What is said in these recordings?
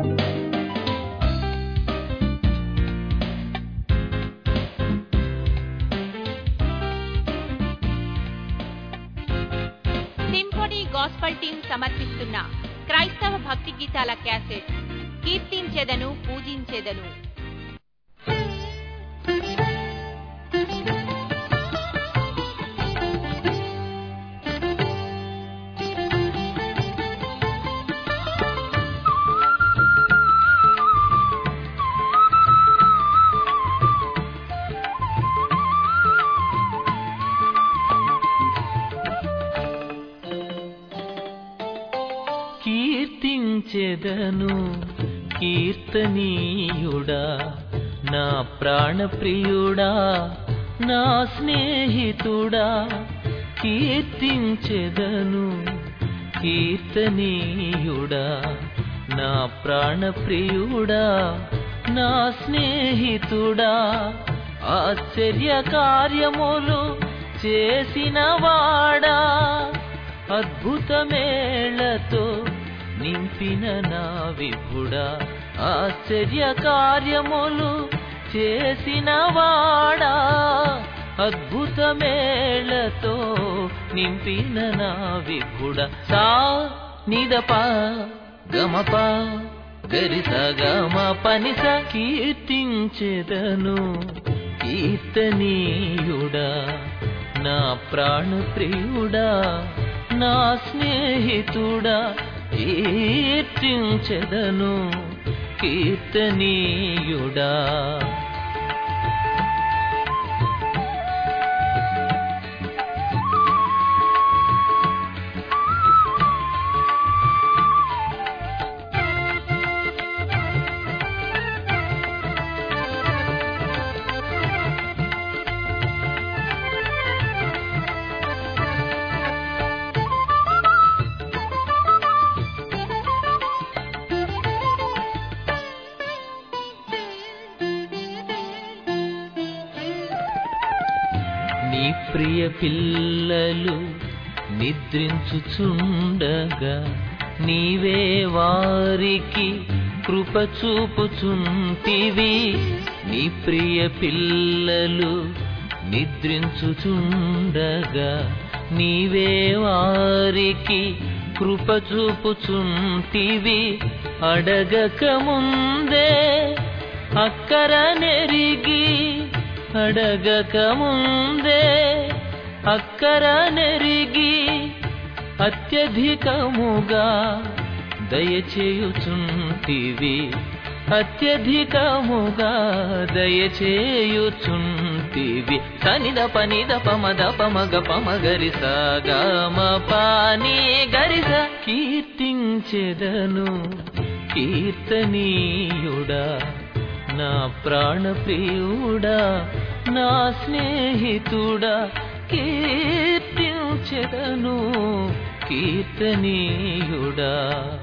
symphony gospel team సమర్పిస్తున్న క్రైస్తవ భక్తి గీతాల క్యాసెట్ కీర్తించెదను పూజించెదను కీర్తించెదను కీర్తనీయుడా నా ప్రాణప్రియుడా నా స్నేహితుడా కీర్తించెదను కీర్తనీయుడా నా ప్రాణప్రియుడా నా స్నేహితుడా ఆశ్చర్య కార్యములు చేసిన వాడా అద్భుతమేళతో నింపిన నా విభుడా ఆశ్చర్య కార్యములు చేసిన వాడా అద్భుతమేళతో నింపిన నా విభుడా సా నిదప గమప గరిస గమ పనిస కీర్తించెదను కీర్తనీయుడా నా ప్రాణప్రియుడా నా స్నేహితుడా కీర్తించెదను కీర్తనీయుడా నీ ప్రియ పిల్లలు నిద్రించుచుండగా నీవే వారికి కృప చూపుచుంటివి నీ ప్రియ పిల్లలు నిద్రించుచుండగా నీవే వారికి కృప చూపుచుంటివి అడగక ముందే అక్కర నెరిగి అడగక ముందే అక్కర నెరిగి అత్యధికముగా దయచేయుచుంటివి అత్యధికముగా దయచేయుచుంటివి సనిద పనిద పమద పమగ పమగరి సగమ పాని గరిస కీర్తించెదను కీర్తనీయుడా నా ప్రాణప్రియుడా నా స్నేహితుడా కీర్తించెదను కీర్తనీయుడా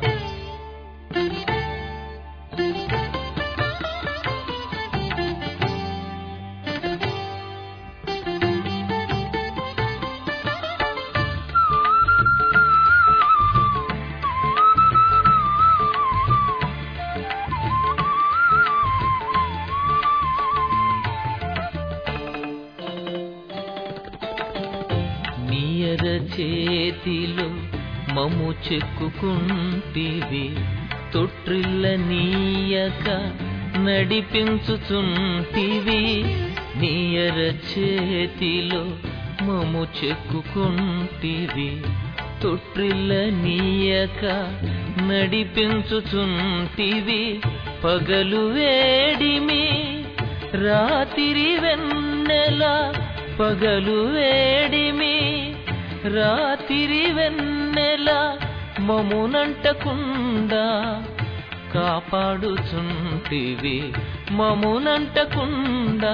నీయర చేతిలో మము చెక్కుకుంటివి తొట్రిల్ల నీయక నడిపించుచుంటివి నీయర చేతిలో మము చెక్కుకుంటివి తొట్రిల్ల నీయక నడిపించుచుంటివి పగలు వేడిమి రాతిరి వెన్నెల పగలు వేడిమి రాతిరి వెన్నెల మమునంటకుండా కాపాడుచుంటివి మమునంటకుండా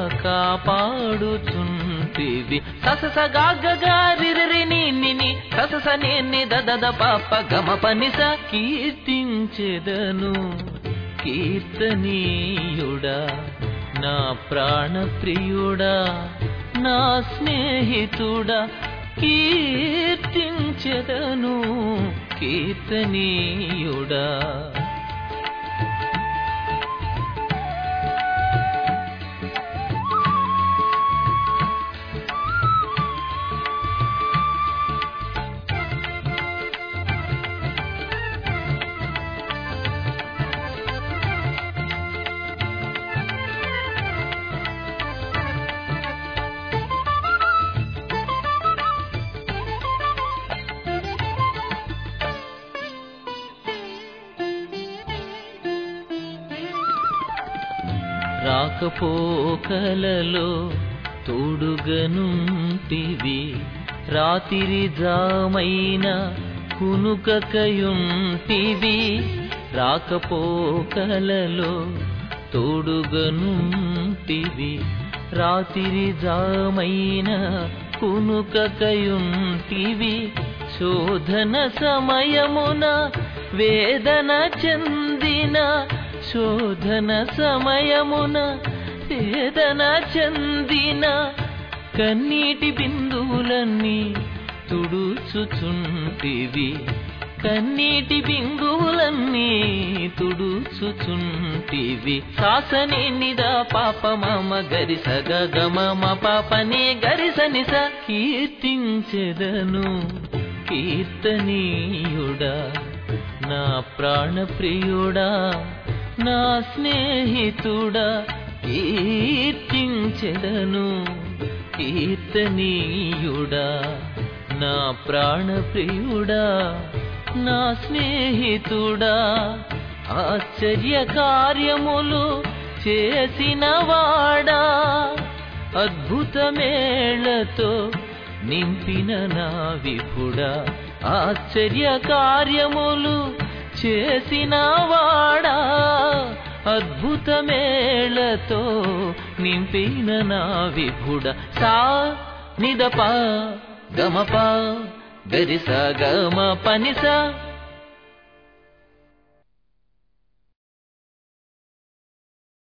కాపాడుచుంటివి ససస గాగగారిరి నిన్ని ససస నిన్ని దదద పాప గమ పనిస కీర్తించెదను కీర్తనీయుడా నా ప్రాణప్రియుడా నా స్నేహితుడా కీర్తించెదను కీర్తనీయుడా రాకపోకలలో తోడుగనుంటివి రాతిరి జామైన కునుకకయుంటివి రాకపోకలలో తోడుగనుంటివి రాతిరి జామైన కునుకకయుంటివి శోధన సమయమున వేదన చెందిన శోధన సమయమున వేదన చెందిన కన్నీటి బిందువులన్నీ తుడుచుచుంటివి కన్నీటి బిందువులన్నీ తుడుచుచుంటివి సాసని నిద పాప మమ గరిస గమ పాపనే గరిసని స కీర్తించెదను కీర్తనీయుడా నా ప్రాణప్రియుడా నా స్నేహితుడా కీర్తించెదను కీర్తనీయుడా నా ప్రాణప్రియుడా నా స్నేహితుడా ఆశ్చర్య కార్యములు చేసిన వాడా అద్భుతమేళతో నింపిన నా విపుడా ఆశ్చర్య కార్యములు చేసిన వాడా అద్భుతమేళతో నింపిన నా విభుడ సా నిదప గమప గరిస గమ పనిస